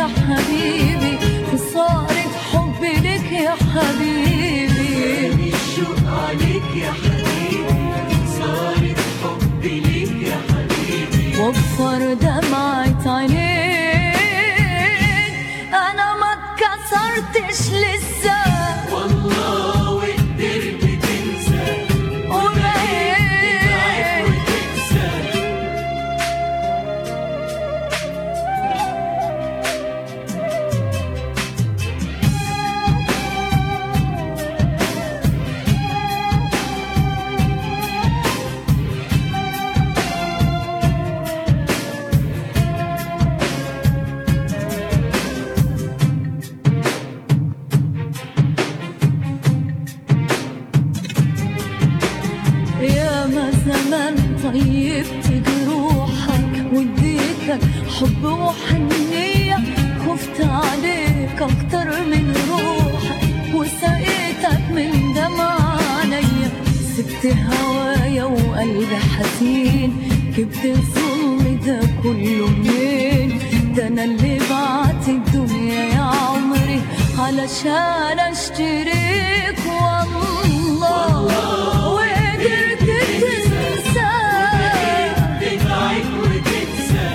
حبيبي وصارت حبي لك يا حبيبي الشوق عليك يا حبيبي صارت حبي ليك يا حبيبي وبصر دمعة عينيك أنا ما اتكسرتش لسه والله وقدرت تنسى وبقيت وتنسى يا ما زمان طيبت جروحك واديتك حب وحنية خفت عليك أكتر من روحك وسقيتك من دمع عينيا سبت هوايا وقلبي حزين جبت الظلم ده كله منين ده انا اللي بعت الدنيا يا عمري علشان اشتريك والله وقدرت تنسى تبعد وتنسى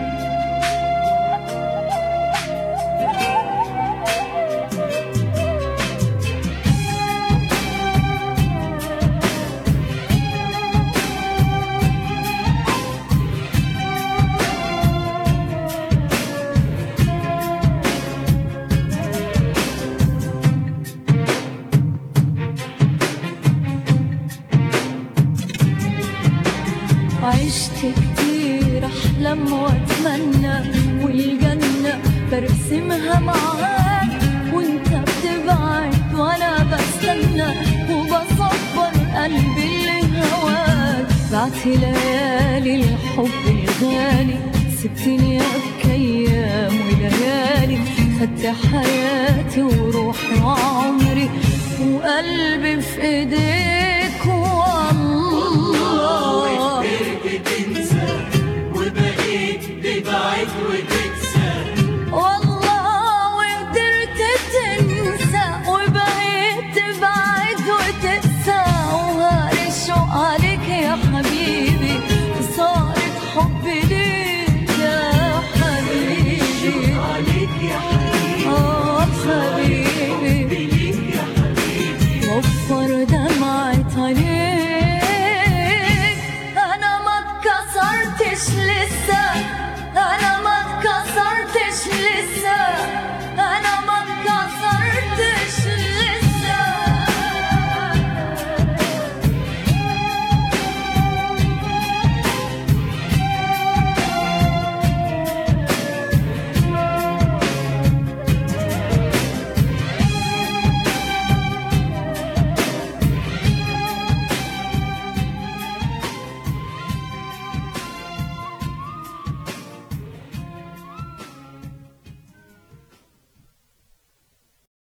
عشت كتير احلم واتمنى والجنة برسمها معاك وانت بتبعد وانا بستنى وبصبر قلبي اللي هواك بعت ليالي الحب الغالي سبتني ابكي ايام وليالي خدت حياتي وروحي وعمري وقلبي في ايديك